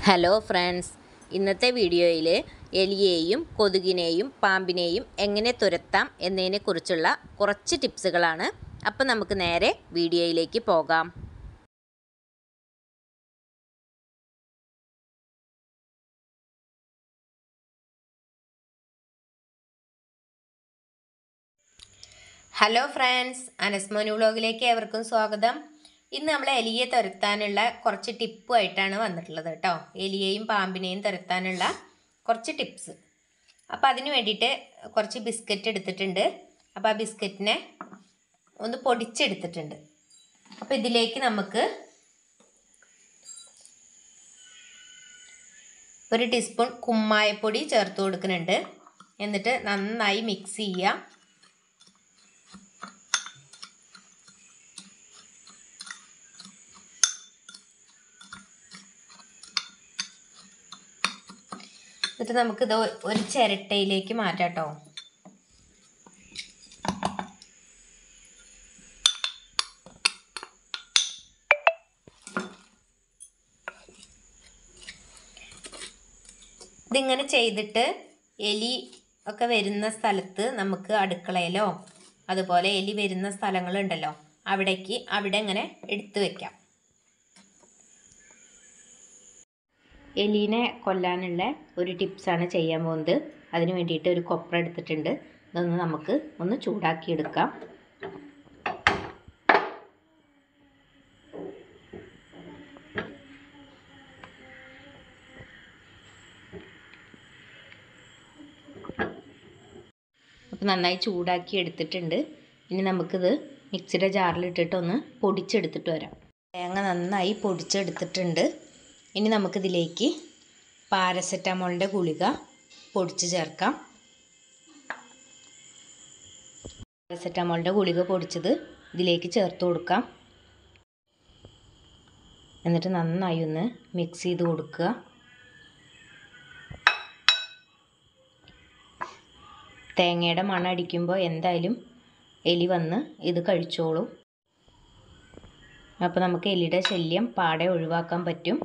hello friends ഇന്നത്തെ വീഡിയോയിൽ എലിയെയും കൊതുകിനെയും പാമ്പിനെയും എങ്ങനെ തുരത്താം എന്നതിനെക്കുറിച്ചുള്ള കുറച്ച് ടിപ്സുകളാണ് അപ്പോൾ നമുക്ക് നേരെ വീഡിയോയിലേക്ക് പോകാം ഹലോ ഫ്രണ്ട്സ് അനസ്മോനു വ്ളോഗിലേക്ക് ഏവർക്കും സ്വാഗതം ഇന്ന് നമ്മൾ എലിയെ തുരത്താനുള്ള കുറച്ച് ടിപ്പുമായിട്ടാണ് വന്നിട്ടുള്ളത് കേട്ടോ എലിയെയും പാമ്പിനെയും തുരത്താനുള്ള കുറച്ച് ടിപ്സ് അപ്പോൾ അതിന് വേണ്ടിയിട്ട് കുറച്ച് ബിസ്ക്കറ്റ് എടുത്തിട്ടുണ്ട് അപ്പോൾ ആ ബിസ്ക്കറ്റിനെ ഒന്ന് പൊടിച്ചെടുത്തിട്ടുണ്ട് അപ്പോൾ ഇതിലേക്ക് നമുക്ക് ഒരു ടീസ്പൂൺ കുമ്മായപ്പൊടി ചേർത്ത് കൊടുക്കുന്നുണ്ട് എന്നിട്ട് നന്നായി മിക്സ് ചെയ്യുക എന്നിട്ട് നമുക്കിത് ഒരു ചിരട്ടയിലേക്ക് മാറ്റാം കേട്ടോ ഇതിങ്ങനെ ചെയ്തിട്ട് എലി ഒക്കെ വരുന്ന സ്ഥലത്ത് നമുക്ക് അടുക്കളയിലോ അതുപോലെ എലി വരുന്ന സ്ഥലങ്ങളുണ്ടല്ലോ അവിടേക്ക് അവിടെ ഇങ്ങനെ എടുത്തു വെക്കാം എലീനെ കൊല്ലാനുള്ള ഒരു ടിപ്സാണ് ചെയ്യാൻ പോകുന്നത് അതിന് വേണ്ടിയിട്ട് ഒരു കൊപ്ര എടുത്തിട്ടുണ്ട് ഇതൊന്ന് നമുക്ക് ഒന്ന് ചൂടാക്കി എടുക്കാം അപ്പോൾ നന്നായി ചൂടാക്കി എടുത്തിട്ടുണ്ട് ഇനി നമുക്കിത് മിക്സിയുടെ ജാറിലിട്ടിട്ട് ഒന്ന് പൊടിച്ചെടുത്തിട്ട് വരാം തേങ്ങ നന്നായി പൊടിച്ചെടുത്തിട്ടുണ്ട് ഇനി നമുക്കിതിലേക്ക് പാരസെറ്റാമോളിൻ്റെ ഗുളിക പൊടിച്ച് ചേർക്കാം പാരസെറ്റാമോളിൻ്റെ ഗുളിക പൊടിച്ചത് ഇതിലേക്ക് ചേർത്ത് കൊടുക്കാം എന്നിട്ട് നന്നായി ഒന്ന് മിക്സ് ചെയ്ത് കൊടുക്കുക തേങ്ങയുടെ മണം അടിക്കുമ്പോൾ എന്തായാലും എലി വന്ന് ഇത് കഴിച്ചോളും അപ്പോൾ നമുക്ക് എലിയുടെ ശല്യം പാടെ ഒഴിവാക്കാൻ പറ്റും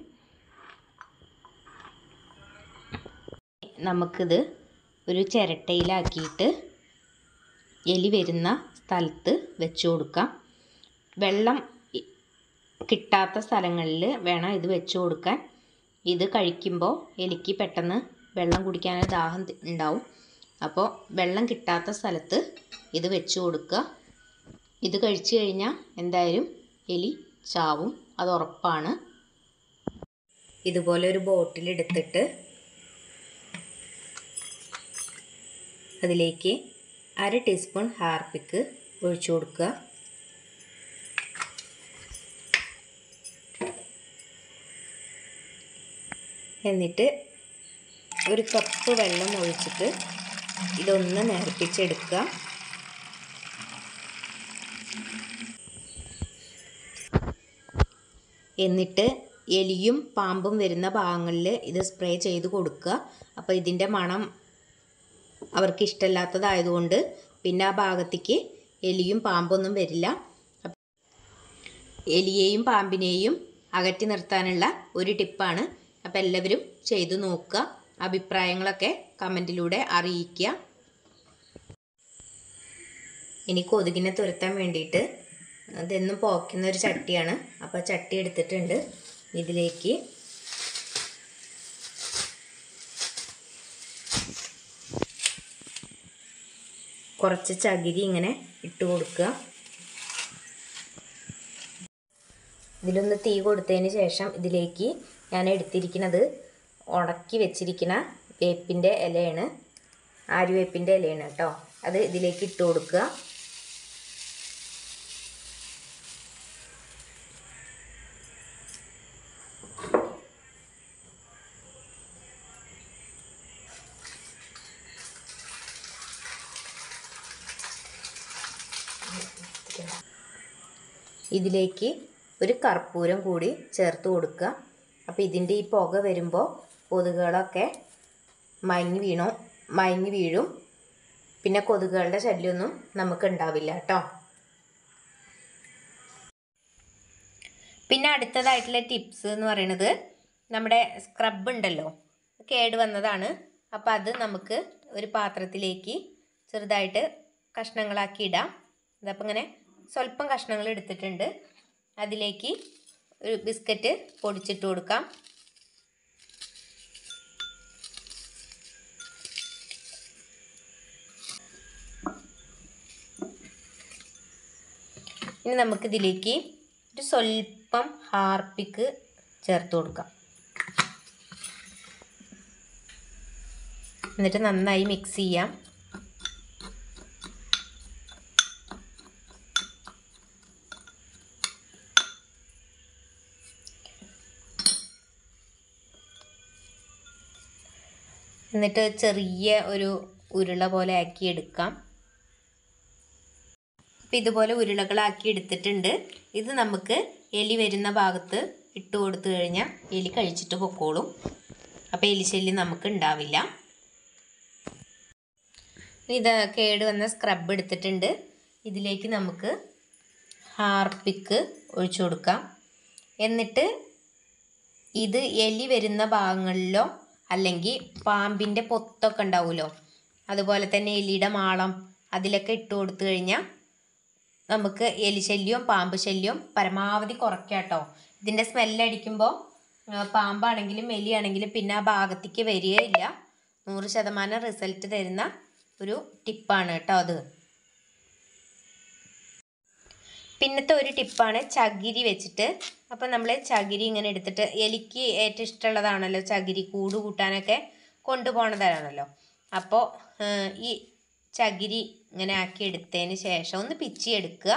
നമുക്കിത് ഒരു ചിരട്ടയിലാക്കിയിട്ട് എലി വരുന്ന സ്ഥലത്ത് വെച്ച് കൊടുക്കാം വെള്ളം കിട്ടാത്ത സ്ഥലങ്ങളിൽ വേണം ഇത് വെച്ച് കൊടുക്കാൻ ഇത് കഴിക്കുമ്പോൾ എലിക്ക് പെട്ടെന്ന് വെള്ളം കുടിക്കാൻ ദാഹം ഉണ്ടാവും അപ്പോൾ വെള്ളം കിട്ടാത്ത സ്ഥലത്ത് ഇത് വെച്ച് കൊടുക്കുക ഇത് കഴിച്ചു കഴിഞ്ഞാൽ എന്തായാലും എലി ചാവും അത് ഉറപ്പാണ് ഇതുപോലെ ഒരു ബോട്ടിലെടുത്തിട്ട് അതിലേക്ക് അര ടീസ്പൂൺ ഹാർപ്പിക്ക് ഒഴിച്ചു കൊടുക്കുക എന്നിട്ട് ഒരു കപ്പ് വെള്ളം ഒഴിച്ചിട്ട് ഇതൊന്ന് നേർപ്പിച്ചെടുക്കുക എന്നിട്ട് എലിയും പാമ്പും വരുന്ന ഭാഗങ്ങളിൽ ഇത് സ്പ്രേ ചെയ്ത് കൊടുക്കുക അപ്പോൾ ഇതിൻ്റെ മണം അവർക്ക് ഇഷ്ടമല്ലാത്തതായതുകൊണ്ട് പിന്നെ ആ ഭാഗത്തേക്ക് എലിയും പാമ്പൊന്നും വരില്ല എലിയെയും പാമ്പിനെയും അകറ്റി നിർത്താനുള്ള ഒരു ടിപ്പാണ് അപ്പോൾ എല്ലാവരും ചെയ്തു നോക്കുക അഭിപ്രായങ്ങളൊക്കെ കമൻറ്റിലൂടെ അറിയിക്കുക ഇനി കൊതുകിനെ തുരത്താൻ വേണ്ടിയിട്ട് അതെന്നും പോക്കുന്ന ഒരു ചട്ടിയാണ് അപ്പോൾ ചട്ടി എടുത്തിട്ടുണ്ട് ഇതിലേക്ക് കുറച്ച് ചകിരി ഇങ്ങനെ ഇട്ട് കൊടുക്കുക ഇതിലൊന്ന് തീ കൊടുത്തതിന് ശേഷം ഇതിലേക്ക് ഞാൻ എടുത്തിരിക്കുന്നത് ഉണക്കി വെച്ചിരിക്കുന്ന വേപ്പിൻ്റെ ഇലയാണ് ആര്യവേപ്പിൻ്റെ ഇലയാണ് കേട്ടോ അത് ഇതിലേക്ക് ഇട്ട് കൊടുക്കുക ഇതിലേക്ക് ഒരു കർപ്പൂരം കൂടി ചേർത്ത് കൊടുക്കുക അപ്പോൾ ഇതിൻ്റെ ഈ പുക വരുമ്പോൾ കൊതുകുകളൊക്കെ മയങ്ങി വീണു മയങ്ങി വീഴും പിന്നെ കൊതുകുകളുടെ ശല്യമൊന്നും നമുക്ക് ഉണ്ടാവില്ല കേട്ടോ പിന്നെ അടുത്തതായിട്ടുള്ള ടിപ്സ് എന്ന് പറയുന്നത് നമ്മുടെ സ്ക്രബ് ഉണ്ടല്ലോ കേട് വന്നതാണ് അപ്പോൾ അത് നമുക്ക് ഒരു പാത്രത്തിലേക്ക് ചെറുതായിട്ട് കഷ്ണങ്ങളാക്കി ഇടാം ഇതപ്പോൾ ഇങ്ങനെ സ്വല്പം കഷ്ണങ്ങൾ എടുത്തിട്ടുണ്ട് അതിലേക്ക് ഒരു ബിസ്ക്കറ്റ് പൊടിച്ചിട്ട് കൊടുക്കാം ഇനി നമുക്കിതിലേക്ക് ഒരു സ്വല്പം ഹാർപ്പിക്ക് ചേർത്ത് കൊടുക്കാം എന്നിട്ട് നന്നായി മിക്സ് ചെയ്യാം എന്നിട്ട് ചെറിയ ഒരു ഉരുള പോലെ ആക്കി എടുക്കാം അപ്പം ഇതുപോലെ ഉരുളകളാക്കി എടുത്തിട്ടുണ്ട് ഇത് നമുക്ക് എലി വരുന്ന ഭാഗത്ത് ഇട്ട് കൊടുത്തു കഴിഞ്ഞാൽ എലി കഴിച്ചിട്ട് പൊക്കോളും അപ്പോൾ എലിശല്യം നമുക്ക് ഉണ്ടാവില്ല ഇത് കേട് വന്ന സ്ക്രബ് എടുത്തിട്ടുണ്ട് ഇതിലേക്ക് നമുക്ക് ഹാർപ്പിക്ക് ഒഴിച്ചു കൊടുക്കാം എന്നിട്ട് ഇത് എലി വരുന്ന ഭാഗങ്ങളിലോ അല്ലെങ്കിൽ പാമ്പിൻ്റെ പൊത്തൊക്കെ ഉണ്ടാവുമല്ലോ അതുപോലെ തന്നെ എലിയുടെ മാളം അതിലൊക്കെ ഇട്ട് കൊടുത്തു കഴിഞ്ഞാൽ നമുക്ക് എലി ശല്യവും പാമ്പ് ശല്യവും പരമാവധി കുറയ്ക്കാം കേട്ടോ ഇതിൻ്റെ സ്മെല്ലടിക്കുമ്പോൾ പാമ്പാണെങ്കിലും എലിയാണെങ്കിലും പിന്നെ ആ ഭാഗത്തേക്ക് വരികയില്ല നൂറ് ശതമാനം റിസൾട്ട് തരുന്ന ഒരു ടിപ്പാണ് കേട്ടോ അത് പിന്നത്തെ ഒരു ടിപ്പാണ് ചകിരി വെച്ചിട്ട് അപ്പം നമ്മൾ ചകിരി ഇങ്ങനെ എടുത്തിട്ട് എലിക്ക് ഏറ്റവും ഇഷ്ടമുള്ളതാണല്ലോ ചകിരി കൂട് കൂട്ടാനൊക്കെ കൊണ്ടുപോണതാണല്ലോ അപ്പോൾ ഈ ചകിരി ഇങ്ങനെ ആക്കി എടുത്തതിന് ശേഷം ഒന്ന് പിച്ചി എടുക്കുക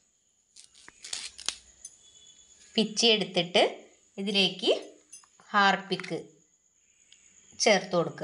പിച്ചി എടുത്തിട്ട് ഇതിലേക്ക് ഹാർപ്പിക്ക് ചേർത്ത് കൊടുക്കുക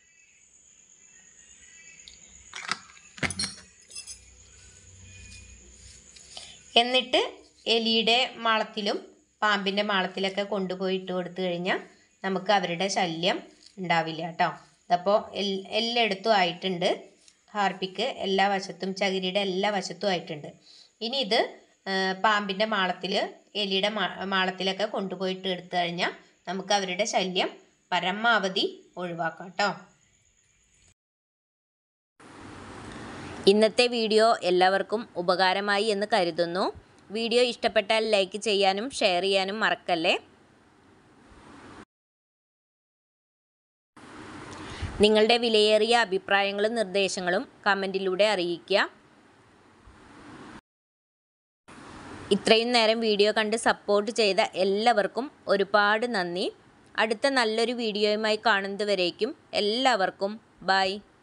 എന്നിട്ട് എലിയുടെ മാളത്തിലും പാമ്പിൻ്റെ മാളത്തിലൊക്കെ കൊണ്ടുപോയി ഇട്ട് കൊടുത്തു കഴിഞ്ഞാൽ നമുക്ക് അവരുടെ ശല്യം ഉണ്ടാവില്ല കേട്ടോ അപ്പോൾ എൽ എല്ലായിടത്തും ആയിട്ടുണ്ട് ഹാർപ്പിക്ക് എല്ലാ വശത്തും ചകിരിയുടെ എല്ലാ വശത്തും ആയിട്ടുണ്ട് ഇനി ഇത് പാമ്പിൻ്റെ മാളത്തിൽ എലിയുടെ മാ മാളത്തിലൊക്കെ കൊണ്ടുപോയിട്ട് എടുത്തു കഴിഞ്ഞാൽ നമുക്ക് അവരുടെ ശല്യം പരമാവധി ഒഴിവാക്കാം കേട്ടോ ഇന്നത്തെ വീഡിയോ എല്ലാവർക്കും ഉപകാരമായി എന്ന് കരുതുന്നു വീഡിയോ ഇഷ്ടപ്പെട്ടാൽ ലൈക്ക് ചെയ്യാനും ഷെയർ ചെയ്യാനും മറക്കല്ലേ നിങ്ങളുടെ വിലയേറിയ അഭിപ്രായങ്ങളും നിർദ്ദേശങ്ങളും കമൻറ്റിലൂടെ അറിയിക്കുക ഇത്രയും നേരം വീഡിയോ കണ്ട് സപ്പോർട്ട് ചെയ്ത എല്ലാവർക്കും ഒരുപാട് നന്ദി അടുത്ത നല്ലൊരു വീഡിയോയുമായി കാണുന്നതുവരേക്കും എല്ലാവർക്കും ബൈ